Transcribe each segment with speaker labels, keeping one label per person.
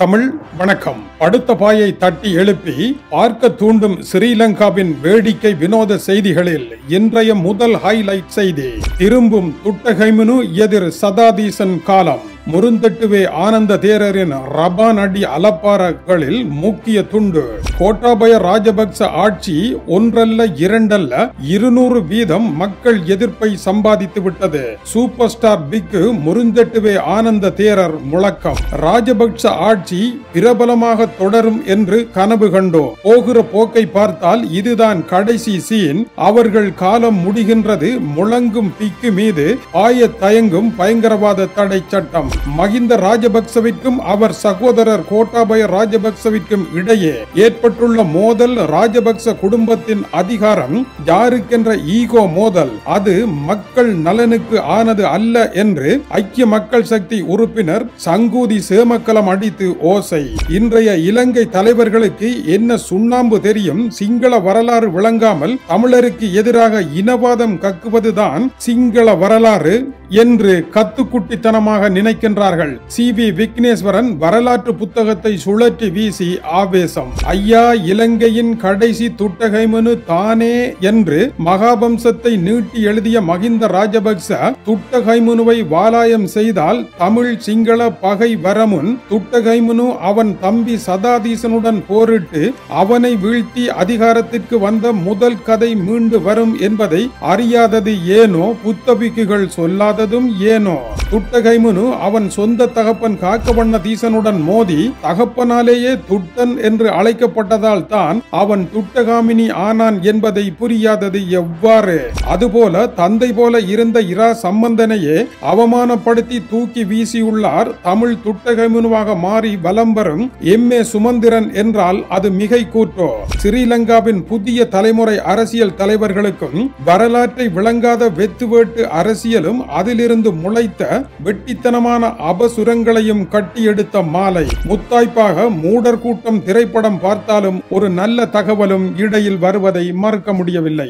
Speaker 1: தமிழ் வணக்கம் படுத்த பாயை தட்டி எழுப்பி பார்க்க தூண்டும் ஸ்ரீலங்காவின் வேடிக்கை வினோத செய்திகளில் இன்றைய முதல் ஹைலைட் செய்தி திரும்பும் துட்டகைமுனு எதிர் சதாதீசன் காலம் முருந்தட்டுவே ஆனந்த தேரரின் ரபான் அடி அலப்பாரகளில் முக்கிய துண்டு கோட்டாபய ராஜபக்ச ஆட்சி ஒன்றல்ல இரண்டல்ல இருநூறு வீதம் மக்கள் எதிர்ப்பை சம்பாதித்து விட்டது சூப்பர் ஸ்டார் பிக்கு முருந்தட்டுவே ஆனந்த தேரர் முழக்கம் ராஜபக்ச ஆட்சி பிரபலமாக தொடரும் என்று கனவு கண்டோம் போகிற போக்கை பார்த்தால் இதுதான் கடைசி சீன் அவர்கள் காலம் முடிகின்றது முழங்கும் பிக்கு மீது ஆய தயங்கும் பயங்கரவாத தடை சட்டம் மகிந்த ராஜபக்சவிற்கும் அவர் சகோதரர் கோட்டாபய ராஜபக்சவிற்கும் இடையே ஏற்பட்டுள்ள மோதல் ராஜபக்ச குடும்பத்தின் அதிகாரம் யாருக்கென்ற ஈகோ மோதல் அது மக்கள் நலனுக்கு ஆனது அல்ல என்று ஐக்கிய மக்கள் சக்தி உறுப்பினர் சங்கூதி சேமக்கலம் அடித்து ஓசை இன்றைய இலங்கை தலைவர்களுக்கு என்ன சுண்ணாம்பு தெரியும் சிங்கள வரலாறு விளங்காமல் தமிழருக்கு எதிராக இனவாதம் கக்குவதுதான் சிங்கள வரலாறு என்று கத்துக்குட்டித்தனமாக நினைக்கின்றார்கள் சி வி விக்னேஸ்வரன் வரலாற்று புத்தகத்தை சுழற்றி வீசி ஆவேசம் ஐயா இலங்கையின் கடைசி துட்டகைமனு தானே என்று மகாவம்சத்தை நீட்டி எழுதிய மகிந்த ராஜபக்ச துட்டகைமுனுவை வாலாயம் செய்தால் தமிழ் சிங்கள பகை வரமுன் துட்டகைமுனு அவன் தம்பி சதாதீசனுடன் போரிட்டு அவனை வீழ்த்தி அதிகாரத்திற்கு வந்த முதல் கதை மீண்டு வரும் என்பதை அறியாதது ஏனோ புத்தபிக்குகள் சொல்லாததும் ஏனோ துட்டகைமுனு அவன் சொந்த தகப்பன் காக்கவண்ண தீசனுடன் மோதி தகப்பனாலேயே துட்டன் என்று அழைக்கப்பட்டதால் தான் அவன் துட்டகாமினி ஆனான் என்பதை புரியாதது எவ்வாறு அதுபோல தந்தை போல இருந்த இரா சம்பந்தனையே அவமானப்படுத்தி தூக்கி வீசியுள்ளார் தமிழ் துட்டகைமுனுவாக மாறி வலம் வரும் எம் ஏ சுமந்திரன் என்றால் அது மிகை கூற்றோ ஸ்ரீலங்காவின் புதிய தலைமுறை அரசியல் தலைவர்களுக்கும் வரலாற்றை விளங்காத வெத்துவேட்டு அரசியலும் அதிலிருந்து முளைத்த வெட்டித்தனமான அபசுரங்களையும் கட்டியெடுத்த மாலை முத்தாய்ப்பாக மூடர் கூட்டம் திரைப்படம் பார்த்தாலும் ஒரு நல்ல தகவலும் இடையில் வருவதை மறுக்க முடியவில்லை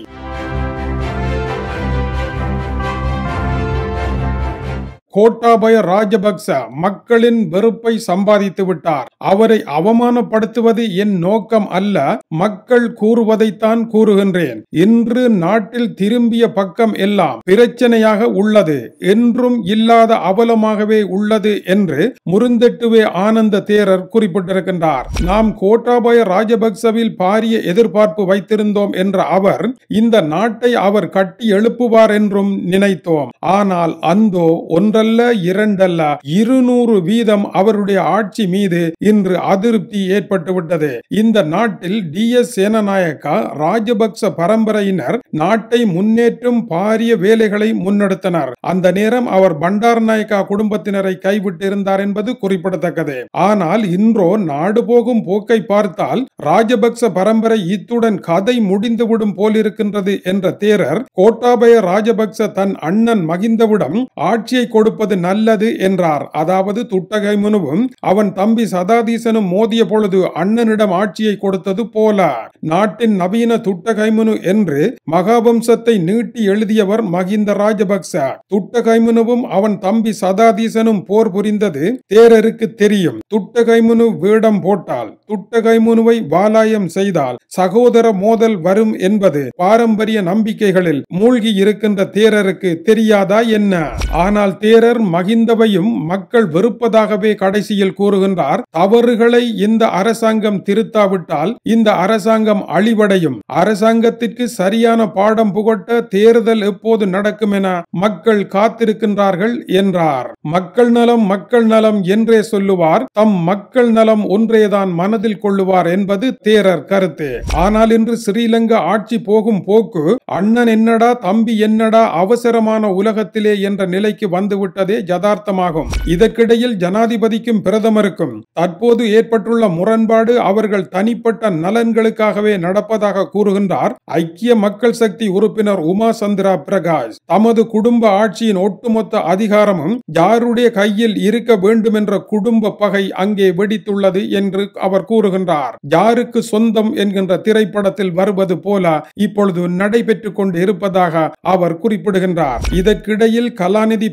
Speaker 1: கோட்டாபய ராஜபக்ச மக்களின் வெறுப்பை சம்பாதித்து விட்டார் அவரை அவமானப்படுத்துவது என் நோக்கம் அல்ல மக்கள் கூறுவதைத்தான் கூறுகின்றேன் இன்று நாட்டில் திரும்பிய பக்கம் எல்லாம் பிரச்சனையாக உள்ளது என்றும் இல்லாத அவலமாகவே உள்ளது என்று முருந்தெட்டுவே ஆனந்த தேரர் குறிப்பிட்டிருக்கின்றார் நாம் கோட்டாபய ராஜபக்சவில் பாரிய எதிர்பார்ப்பு வைத்திருந்தோம் என்ற அவர் இந்த நாட்டை அவர் கட்டி எழுப்புவார் என்றும் நினைத்தோம் ஆனால் அந்தோ ஒன்ற ஒன்றல்ல இரண்டல்ல இருநூறு வீதம் அவருடைய ஆட்சி மீது இன்று அதிருப்தி ஏற்பட்டுவிட்டது இந்த நாட்டில் டி எஸ் சேனநாயக்கா ராஜபக்ச பரம்பரையினர் நாட்டை முன்னேற்றும் பாரிய வேலைகளை முன்னெடுத்தனர் அந்த நேரம் அவர் பண்டார் நாயக்கா குடும்பத்தினரை கைவிட்டிருந்தார் என்பது குறிப்பிடத்தக்கது ஆனால் இன்றோ நாடு போகும் போக்கை பார்த்தால் ராஜபக்ச பரம்பரை இத்துடன் கதை முடிந்துவிடும் போலிருக்கின்றது என்ற தேரர் கோட்டாபய ராஜபக்ச தன் அண்ணன் மகிந்தவிடம் ஆட்சியை கொடுப்பது நல்லது என்றார் அதாவது துட்டகை முனுவும் அவன் தம்பி சதாதீசனும் மோதிய பொழுது அண்ணனிடம் ஆட்சியை கொடுத்தது போல நாட்டின் நவீன துட்டகைமுனு என்று மகாவம்சத்தை நீட்டி எழுதியவர் மகிந்த ராஜபக்ச துட்டகைமுனுவும் அவன் தம்பி சதாதீசனும் போர் புரிந்தது தேரருக்கு தெரியும் துட்டகைமுனு வேடம் போட்டால் துட்டகைமுனுவை வாலாயம் செய்தால் சகோதர மோதல் வரும் என்பது பாரம்பரிய நம்பிக்கைகளில் மூழ்கி இருக்கின்ற தேரருக்கு தெரியாதா என்ன ஆனால் தேரர் மகிந்தவையும் மக்கள் வெறுப்பதாகவே கடைசியில் கூறுகின்றார் தவறுகளை இந்த அரசாங்கம் திருத்தாவிட்டால் இந்த அரசாங்கம் அழிவடையும் அரசாங்கத்திற்கு சரியான பாடம் புகட்ட தேர்தல் எப்போது நடக்கும் என மக்கள் காத்திருக்கின்றார்கள் என்றார் மக்கள் நலம் மக்கள் நலம் என்றே சொல்லுவார் தம் மக்கள் நலம் ஒன்றேதான் மனதில் கொள்ளுவார் என்பது தேரர் கருத்து ஆனால் இன்று ஸ்ரீலங்கா ஆட்சி போகும் போக்கு அண்ணன் என்னடா தம்பி என்னடா அவசரமான உலகத்திலே என்ற நிலைக்கு வந்துவிட்டதே யதார்த்தமாகும் இதற்கிடையில் ஜனாதிபதிக்கும் பிரதமருக்கும் தற்போது ஏற்பட்டுள்ள முரண்பாடு அவர்கள் தனிப்பட்ட நலன்களுக்காகவே நடப்பதாக கூறுகின்றார் ஐக்கிய மக்கள் சக்தி உறுப்பினர் உமா சந்திரா பிரகாஷ் தமது குடும்ப ஆட்சியின் ஒட்டுமொத்த அதிகாரமும் யாருடைய கையில் இருக்க வேண்டும் என்ற குடும்ப பகை அங்கே வெடித்துள்ளது என்று அவர் கூறுகின்றார் யாருக்கு சொந்தம் என்கின்ற திரைப்படத்தில் வருவது போல இப்பொழுது நடைபெற்றுக் கொண்டு இருப்பதாக அவர் குறிப்பிடுகின்றார் இதற்கிடையில் கலாநிதி பாக்கிய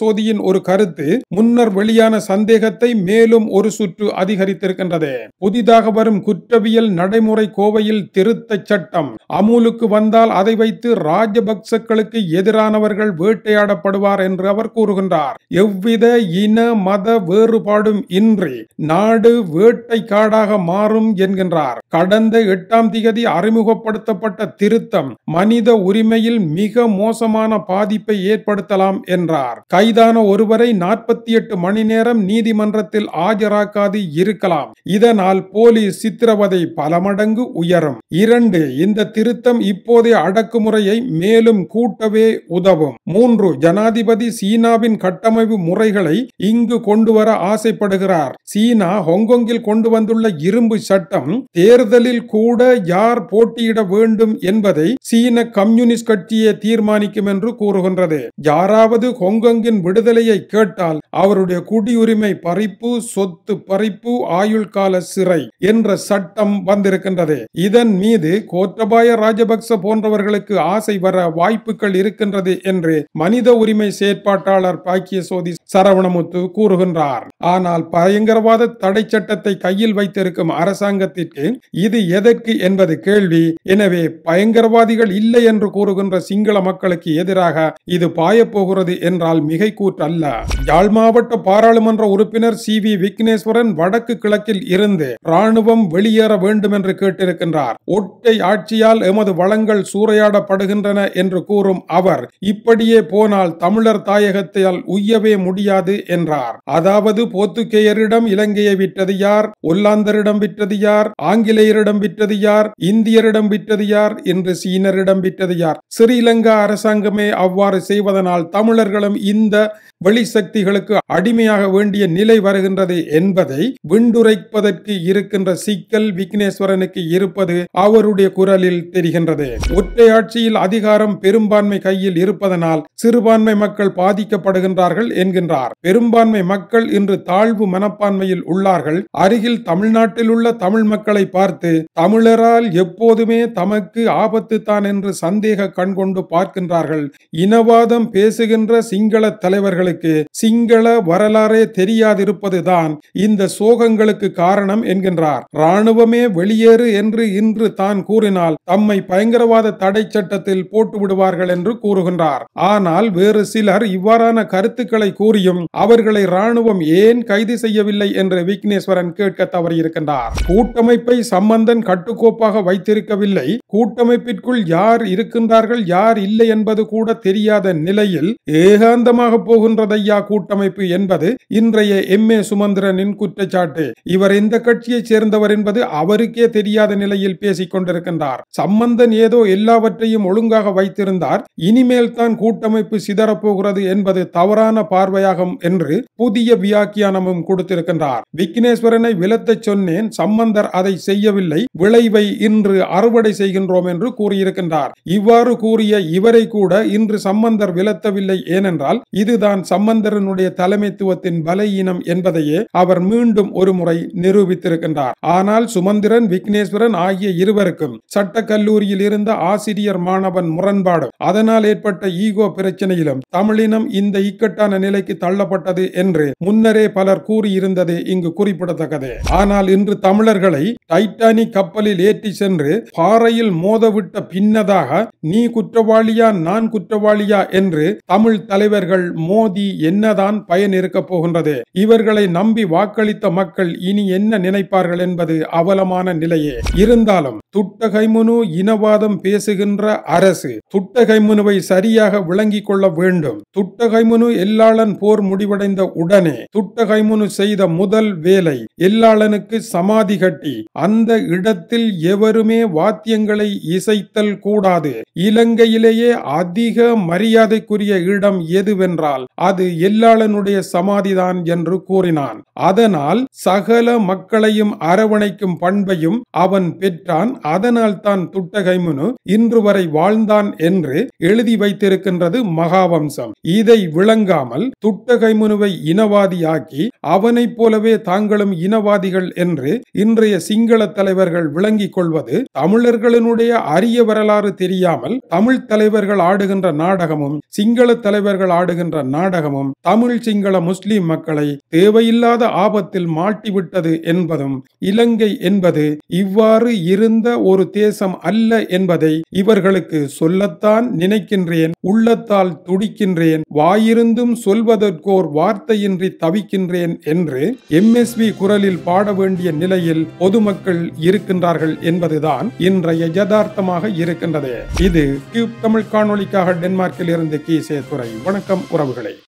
Speaker 1: சோதியின் ஒரு கருத்து முன்னர் வெளியான சந்தேகத்தை மேலும் ஒரு சுற்று அதிகரித்திருக்கின்றது புதிதாக வரும் குற்றவியல் நடைமுறை கோவையில் திருத்த சட்டம் அமுலுக்கு வந்தால் அதை வைத்து ராஜபக்சக்களுக்கு எதிரானவர்கள் வேட்டையாடப்படுவார் என்று அவர் கூறுகின்றார் எவ்வித இன மத வேறுபாடும் இன்றி நாடு வேட்டை காடாக மாறும் என்கின்றார் கடந்த எட்டாம் திகதி அறிமுகப்படுத்தப்பட்ட திருத்தம் மனித உரிமையில் மிக மோசமான பாதிப்பை ஏற்படுத்தலாம் என்றார் கைதான ஒருவரை நாற்பத்தி எட்டு மணி நேரம் நீதிமன்றத்தில் ஆஜராக்காது இருக்கலாம் இதனால் போலீஸ் சித்திரவதை பல மடங்கு உயரும் இரண்டு இந்த திருத்தம் இப்போதைய அடக்குமுறையை மேலும் கூட்டவே உதவும் மூன்று ஜனாதிபதி சீனாவின் கட்டமைப்பு முறைகளை இங்கு கொண்டு வர ஆசைப்படுகிறார் சீனா ஹொங்கொங்கில் கொண்டு வந்துள்ள இரும்பு சட்டம் தேர்தலில் கூட யார் போட்டியிட வேண்டும் என்பதை சீன கம்யூனிஸ்ட் கட்சியே தீர்மானிக்கும் என்று கூறுகின்றது யாராவது ஹொங்கொங்கின் விடுதலையை கேட்டால் அவருடைய குடியுரிமை பறிப்பு சொத்து பறிப்பு ஆயுள் கால சிறை என்ற சட்டம் வந்திருக்கின்றது இதன் மீது கோத்தபாய ராஜபக்ச போன்றவர்களுக்கு ஆசை வர வாய்ப்புகள் இருக்கின்றது என்று மனித உரிமை செயற்பாட்டாளர் பாக்கிய சோதி சரவணமுத்து கூறுகின்றார் ஆனால் பயங்கரவாத தடை சட்டத்தை கையில் வைத்திருக்கும் அரசாங்கத்திற்கு இது எதற்கு என்பது கேள்வி எனவே பயங்கரவாதிகள் இல்லை என்று கூறுகின்ற சிங்கள மக்களுக்கு எதிராக இது பாயப்போகிறது என்றால் மிகை கூற்றல்ல யாழ் மாவட்ட பாராளுமன்ற உறுப்பினர் சி வி விக்னேஸ்வரன் வடக்கு கிழக்கில் இருந்து ராணுவம் வெளியேற வேண்டும் என்று கேட்டிருக்கின்றார் ஒட்டை ஆட்சியால் எமது வளங்கள் சூறையாடப்படுகின்றன என்று கூறும் அவர் இப்படியே போனால் தமிழர் தாயகத்தால் உய்யவே முடியாது என்றார் அதாவது போத்துக்கேயரிடம் இலங்கையை விட்டது யார் ஒல்லாந்தரிடம் விட்டது யார் ஆங்கிலேயரிடம் விட்டது யார் இந்தியரிடம் விட்டது யார் என்று சீனரிடம் விட்டது யார் ஸ்ரீலங்கா அரசாங்கமே அவ்வாறு செய்வதனால் தமிழர்களும் இந்த வெளிசக்திகளுக்கு அடிமையாக வேண்டிய நிலை வருகின்றது என்பதை விண்டுரைப்பதற்கு இருக்கின்ற சிக்கல் விக்னேஸ்வரனுக்கு இருப்பது அவருடைய குரலில் தெரிகின்றது ஒற்றையாட்சியில் அதிகாரம் பெரும்பான்மை கையில் இருப்பதனால் சிறுபான்மை மக்கள் பாதிக்கப்படுகின்றார்கள் என்கின்றார் பெரும்பான்மை மக்கள் இன்று தாழ்வு மனப்பான்மையில் உள்ளார்கள் அருகில் தமிழ்நாட்டில் உள்ள தமிழ் மக்களை பார்த்து தமிழரால் எப்போதுமே தமக்கு ஆபத்து தான் என்று சந்தேக கண் கொண்டு பார்க்கின்றார்கள் இனவாதம் பேசுகின்ற சிங்கள தலைவர்களுக்கு சிங்கள வரலாறே தெரியாதிருப்பதுதான் இந்த சோகங்களுக்கு காரணம் என்கின்றார் ராணுவமே வெளியேறு என்று இன்று தான் கூறினால் தம்மை பயங்கரவாத தடை சட்டத்தில் போட்டு விடுவார்கள் என்று கூறுகின்றார் ஆனால் வேறு சிலர் இவ்வாறான கருத்துக்களை கூறியும் அவர்களை ராணுவம் ஏன் கைது செய்யவில்லை என்று விக்னேஸ்வரன் கேட்க தவறியிருக்கின்றார் கூட்டமைப்பை சம்பந்தன் கட்டுக்கோப்பாக வைத்திருக்கவில்லை கூட்டமைப்பிற்குள் யார் இருக்கின்றார்கள் யார் இல்லை என்பது கூட தெரியாத நிலையில் ஏகாந்தமாக போகின்றதையா கூட்டமைப்பு என்பது இன்றைய எம் ஏ சுமந்திரனின் குற்றச்சாட்டு இவர் எந்த கட்சியைச் சேர்ந்தவர் என்பது அவருக்கே தெரியாத நிலையில் பேசிக் கொண்டிருக்கின்றார் சம்பந்தன் ஏதோ எல்லாவற்றையும் ஒழுங்காக வைத்திருந்தார் இனிமேல் தான் கூட்டமைப்பு சிதறப்போகிறது என்பது தவறான பார்வையாகும் என்று புதிய வியாக்கியானமும் கொடுத்திருக்கின்றார் விக்னேஸ்வரனை விலத்தச் சொன்னேன் சம்பந்தர் அதை செய்யவில்லை விளைவை இன்று அறுவடை செய்கின்றோம் என்று கூறியிருக்கின்றார் இவ்வாறு கூறிய இவரை கூட இன்று சம்பந்தர் விலத்தவில்லை ஏனென்றால் இதுதான் சம்பந்தரனுடைய தலைமைத்துவத்தின் பலவீனம் என்பதையே அவர் மீண்டும் ஒரு முறை நிரூபித்திருக்கின்றார் ஆனால் சுமந்திரன் விக்னேஸ்வரன் ஆகிய இருவருக்கும் சட்ட கல்லூரியில் இருந்த ஆசிரியர் மாணவன் முரண்பாடு அதனால் ஏற்பட்ட ஈகோ பிரச்சனையிலும் தமிழினம் இந்த இக்கட்டான நிலைக்கு தள்ளப்பட்டது என்று முன்னரே பலர் கூறியிருந்தது இங்கு குறிப்பிடத்தக்கது ஆனால் இன்று தமிழர்களை டைட்டானிக் கப்பலில் ஏற்றி சென்று பாறையில் மோதவிட்ட பின்னதாக நீ குற்றவாளியா நான் குற்றவாளியா என்று தமிழ் தலைவர்கள் மோதி என்னதான் பயன் இருக்க போகின்றது இவர்களை நம்பி வாக்களித்த மக்கள் இனி என்ன நினைப்பார்கள் என்பது அவலமான நிலையே இருந்தாலும் துட்டகைமுனு இனவாதம் பேசுகின்ற அரசு துட்டகைமுனுவை சரியாக விளங்கிக் கொள்ள வேண்டும் துட்டகைமுனு எல்லாளன் போர் முடிவடைந்த உடனே துட்டகைமுனு செய்த முதல் வேலை எல்லாளனுக்கு சமாதி கட்டி அந்த இடத்தில் எவருமே வாத்தியங்களை இசைத்தல் கூடாது இலங்கையிலேயே அதிக மரியாதைக்குரிய இடம் எதுவென்றால் அது எல்லாளனுடைய சமாதிதான் என்று கூறினான் அதனால் சகல மக்களையும் அரவணைக்கும் பண்பையும் அவன் பெற்றான் அதனால் தான் துட்டகைமுனு இன்று வரை வாழ்ந்தான் என்று எழுதி வைத்திருக்கின்றது மகாவம்சம் இதை விளங்காமல் துட்டகைமுனுவை இனவாதியாக்கி அவனைப் போலவே தாங்களும் இனவாதிகள் என்று இன்றைய சிங்கள தலைவர்கள் விளங்கிக் கொள்வது தமிழர்களினுடைய அரிய வரலாறு தெரியாமல் தமிழ் தலைவர்கள் ஆடுகின்ற நாடகமும் சிங்கள தலைவர்கள் ஆடுகின்ற நாடகம் நாடகமும் தமிழ் சிங்கள முஸ்லிம் மக்களை தேவையில்லாத ஆபத்தில் மாட்டிவிட்டது என்பதும் இலங்கை என்பது இவ்வாறு இருந்த ஒரு தேசம் அல்ல என்பதை இவர்களுக்கு சொல்லத்தான் நினைக்கின்றேன் உள்ளத்தால் துடிக்கின்றேன் வாயிருந்தும் சொல்வதற்கோர் வார்த்தையின்றி தவிக்கின்றேன் என்று எம்எஸ்வி குரலில் பாட வேண்டிய நிலையில் பொதுமக்கள் இருக்கின்றார்கள் என்பதுதான் இன்றைய யதார்த்தமாக இருக்கின்றது இது டியூப் தமிழ் காணொளிக்காக டென்மார்க்கில் இருந்து கீசே துறை வணக்கம் உறவுகளை